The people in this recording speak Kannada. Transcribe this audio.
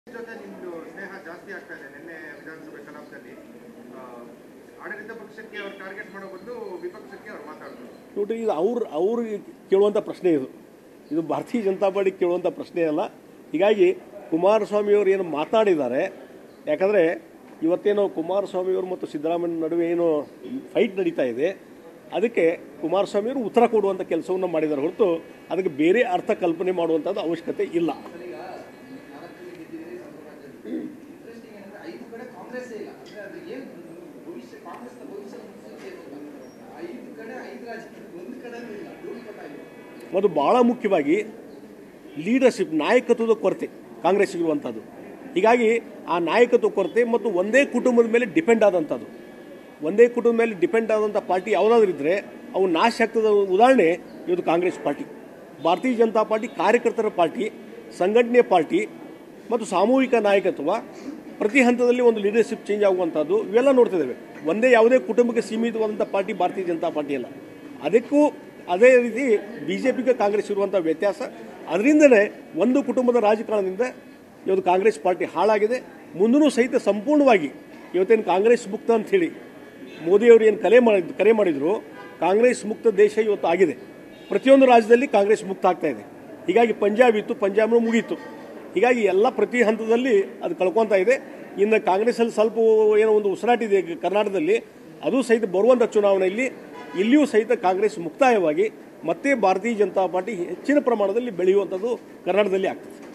ಜೊತೆ ನಿಮ್ದು ಸ್ನೇಹ ಜಾಸ್ತಿ ಆಗ್ತಾ ಇದೆ ನಿನ್ನೆ ವಿಧಾನಸಭೆ ಕಲಾಪದಲ್ಲಿ ಆ, ಆಡಳಿತ ಪಕ್ಷಕ್ಕೆ ಅವ್ರು ಟಾರ್ಗೆಟ್ ಮಾಡೋ ಬದಲು ವಿಪಕ್ಷಕ್ಕೆ ಅವ್ರು ಮಾತಾಡ್ತಾರೆ ನೋಡ್ರಿ ಇದು ಅವ್ರು ಅವ್ರು ಕೇಳುವಂಥ ಪ್ರಶ್ನೆ ಇದು ಇದು ಭಾರತೀಯ ಜನತಾ ಪಾರ್ಟಿ ಕೇಳುವಂಥ ಪ್ರಶ್ನೆ ಅಲ್ಲ ಹೀಗಾಗಿ ಕುಮಾರಸ್ವಾಮಿಯವರು ಏನು ಮಾತಾಡಿದ್ದಾರೆ ಯಾಕಂದರೆ ಇವತ್ತೇನು ಕುಮಾರಸ್ವಾಮಿಯವರು ಮತ್ತು ಸಿದ್ದರಾಮಯ್ಯ ನಡುವೆ ಏನು ಫೈಟ್ ನಡೀತಾ ಇದೆ ಅದಕ್ಕೆ ಕುಮಾರಸ್ವಾಮಿಯವರು ಉತ್ತರ ಕೊಡುವಂಥ ಕೆಲಸವನ್ನು ಮಾಡಿದ್ದಾರೆ ಹೊರತು ಅದಕ್ಕೆ ಬೇರೆ ಅರ್ಥ ಕಲ್ಪನೆ ಮಾಡುವಂಥದ್ದು ಅವಶ್ಯಕತೆ ಇಲ್ಲ ಇಂಟ್ರೆಸ್ಟಿಂಗ್ ಏನಂದ್ರೆ ಐದು ಕಡೆ ಕಾಂಗ್ರೆಸ್ ಇಲ್ಲ ಅಂದ್ರೆ ಅದು ಏನು ಭವಿಷ್ಯ ಕಾಂಗ್ರೆಸ್ನ ಭವಿಷ್ಯ ಮುನ್ಸೂಚನೆ ಏನು ಅಂತ. ಐದು ಕಡೆ ಐದು ರಾಜ್ಯ ಒಂದು ಕಡೆ ಇಲ್ಲ ಧೂಳಿಪಟ ಇಲ್ಲ ಮತ್ತು ಭಾಳ ಮುಖ್ಯವಾಗಿ ಲೀಡರ್ಶಿಪ್ ನಾಯಕತ್ವದ ಕೊರತೆ ಕಾಂಗ್ರೆಸ್ ಇರುವಂಥದ್ದು ಹೀಗಾಗಿ ಆ ನಾಯಕತ್ವ ಕೊರತೆ ಮತ್ತು ಒಂದೇ ಕುಟುಂಬದ ಮೇಲೆ ಡಿಪೆಂಡ್ ಆದಂಥದ್ದು ಒಂದೇ ಕುಟುಂಬದ ಮೇಲೆ ಡಿಪೆಂಡ್ ಆದಂಥ ಪಾರ್ಟಿ ಯಾವುದಾದ್ರೂ ಇದ್ದರೆ ಅವು ನಾಶ ಆಗ್ತದ ಉದಾಹರಣೆ ಇವತ್ತು ಕಾಂಗ್ರೆಸ್ ಪಾರ್ಟಿ ಭಾರತೀಯ ಜನತಾ ಪಾರ್ಟಿ ಕಾರ್ಯಕರ್ತರ ಪಾರ್ಟಿ ಸಂಘಟನೆ ಪಾರ್ಟಿ ಮತ್ತು ಸಾಮೂಹಿಕ ನಾಯಕತ್ವ ಪ್ರತಿ ಹಂತದಲ್ಲಿ ಒಂದು ಲೀಡರ್ಶಿಪ್ ಚೇಂಜ್ ಆಗುವಂಥದ್ದು ಇವೆಲ್ಲ ನೋಡ್ತಿದ್ದೇವೆ ಒಂದೇ ಯಾವುದೇ ಕುಟುಂಬಕ್ಕೆ ಸೀಮಿತವಾದಂಥ ಪಾರ್ಟಿ ಭಾರತೀಯ ಜನತಾ ಪಾರ್ಟಿ ಅಲ್ಲ ಅದಕ್ಕೂ ಅದೇ ರೀತಿ ಬಿ ಜೆ ಪಿಗೆ ಕಾಂಗ್ರೆಸ್ ಇರುವಂಥ ವ್ಯತ್ಯಾಸ ಅದರಿಂದಲೇ ಒಂದು ಕುಟುಂಬದ ರಾಜಕಾರಣದಿಂದ ಇವತ್ತು ಕಾಂಗ್ರೆಸ್ ಪಾರ್ಟಿ ಹಾಳಾಗಿದೆ ಮುಂದೂ ಸಹಿತ ಸಂಪೂರ್ಣವಾಗಿ ಇವತ್ತೇನು ಕಾಂಗ್ರೆಸ್ ಮುಕ್ತ ಅಂಥೇಳಿ ಮೋದಿಯವರು ಏನು ಕರೆ ಮಾಡಿದ್ರು ಕರೆ ಮಾಡಿದ್ರು ಕಾಂಗ್ರೆಸ್ ಮುಕ್ತ ದೇಶ ಇವತ್ತು ಆಗಿದೆ ಪ್ರತಿಯೊಂದು ರಾಜ್ಯದಲ್ಲಿ ಕಾಂಗ್ರೆಸ್ ಮುಕ್ತ ಆಗ್ತಾ ಇದೆ ಹೀಗಾಗಿ ಪಂಜಾಬ್ ಇತ್ತು ಪಂಜಾಬ್ನು ಮುಗೀತು ಹೀಗಾಗಿ ಎಲ್ಲ ಪ್ರತಿ ಹಂತದಲ್ಲಿ ಅದು ಕಳ್ಕೊತಾ ಇದೆ ಇನ್ನು ಕಾಂಗ್ರೆಸ್ಸಲ್ಲಿ ಸ್ವಲ್ಪ ಏನೋ ಒಂದು ಉಸಿರಾಟಿದೆ ಕರ್ನಾಟಕದಲ್ಲಿ ಅದು ಸಹಿತ ಬರುವಂಥ ಚುನಾವಣೆಯಲ್ಲಿ ಇಲ್ಲಿಯೂ ಸಹಿತ ಕಾಂಗ್ರೆಸ್ ಮುಕ್ತಾಯವಾಗಿ ಮತ್ತೆ ಭಾರತೀಯ ಜನತಾ ಪಾರ್ಟಿ ಹೆಚ್ಚಿನ ಪ್ರಮಾಣದಲ್ಲಿ ಬೆಳೆಯುವಂಥದ್ದು ಕರ್ನಾಟಕದಲ್ಲಿ ಆಗ್ತದೆ